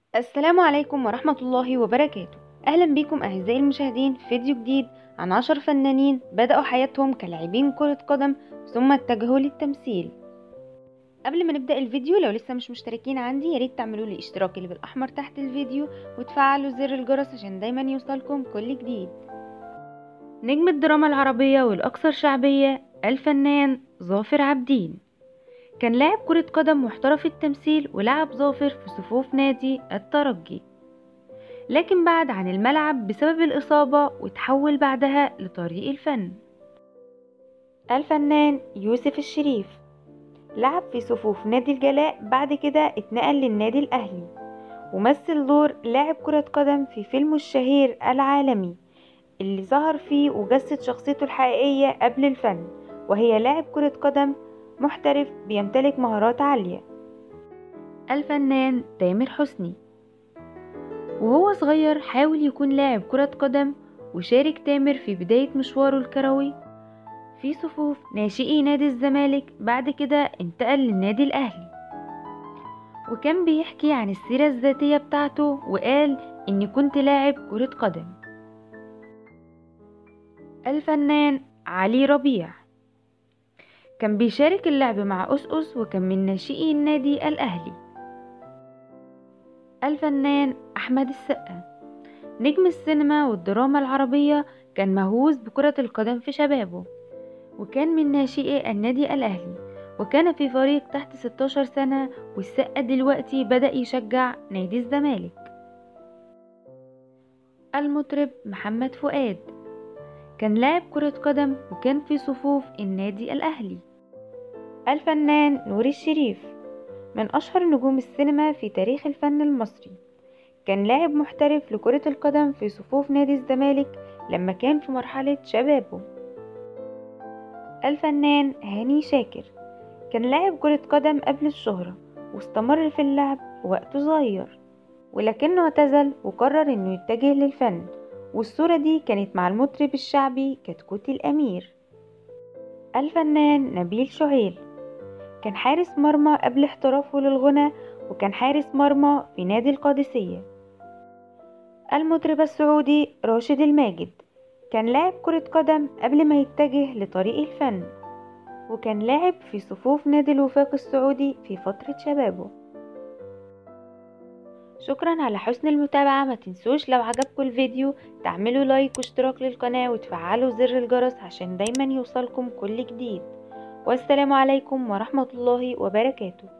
السلام عليكم ورحمة الله وبركاته أهلا بكم أعزائي المشاهدين في فيديو جديد عن عشر فنانين بدأوا حياتهم كلاعبين كرة قدم ثم اتجهوا للتمثيل قبل ما نبدأ الفيديو لو لسه مش مشتركين عندي ياريت تعملوا لي اشتراك اللي بالأحمر تحت الفيديو وتفعلوا زر الجرس عشان دايما يوصلكم كل جديد نجم الدراما العربية والأكثر شعبية الفنان ظافر عابدين كان لاعب كرة قدم محترف التمثيل ولعب ظافر في صفوف نادي الترجي لكن بعد عن الملعب بسبب الإصابة وتحول بعدها لطريق الفن الفنان يوسف الشريف لعب في صفوف نادي الجلاء بعد كده اتنقل للنادي الأهلي ومثل دور لاعب كرة قدم في فيلمه الشهير العالمي اللي ظهر فيه وجسد شخصيته الحقيقية قبل الفن وهي لاعب كرة قدم محترف بيمتلك مهارات عالية الفنان تامر حسني وهو صغير حاول يكون لاعب كرة قدم وشارك تامر في بداية مشواره الكروي في صفوف ناشئي نادي الزمالك بعد كده انتقل للنادي الأهلي وكان بيحكي عن السيرة الذاتية بتاعته وقال إني كنت لاعب كرة قدم الفنان علي ربيع كان بيشارك اللعب مع أسقس وكان من ناشئي النادي الأهلي الفنان أحمد السقا نجم السينما والدراما العربية كان مهووس بكرة القدم في شبابه وكان من ناشئي النادي الأهلي وكان في فريق تحت 16 سنة والسقا دلوقتي بدأ يشجع نادي الزمالك المطرب محمد فؤاد كان لاعب كرة قدم وكان في صفوف النادي الأهلي الفنان نوري الشريف من أشهر نجوم السينما في تاريخ الفن المصري كان لاعب محترف لكرة القدم في صفوف نادي الزمالك لما كان في مرحلة شبابه الفنان هاني شاكر كان لاعب كرة قدم قبل الشهرة واستمر في اللعب وقت صغير ولكنه اعتزل وقرر انه يتجه للفن والصورة دي كانت مع المطرب الشعبي كتكوت الأمير الفنان نبيل شعيل كان حارس مرمى قبل احترافه للغنى وكان حارس مرمى في نادي القادسية المطرب السعودي راشد الماجد كان لاعب كرة قدم قبل ما يتجه لطريق الفن وكان لاعب في صفوف نادي الوفاق السعودي في فترة شبابه شكرا على حسن المتابعة ما تنسوش لو عجبكم الفيديو تعملوا لايك واشتراك للقناة وتفعلوا زر الجرس عشان دايما يوصلكم كل جديد والسلام عليكم ورحمة الله وبركاته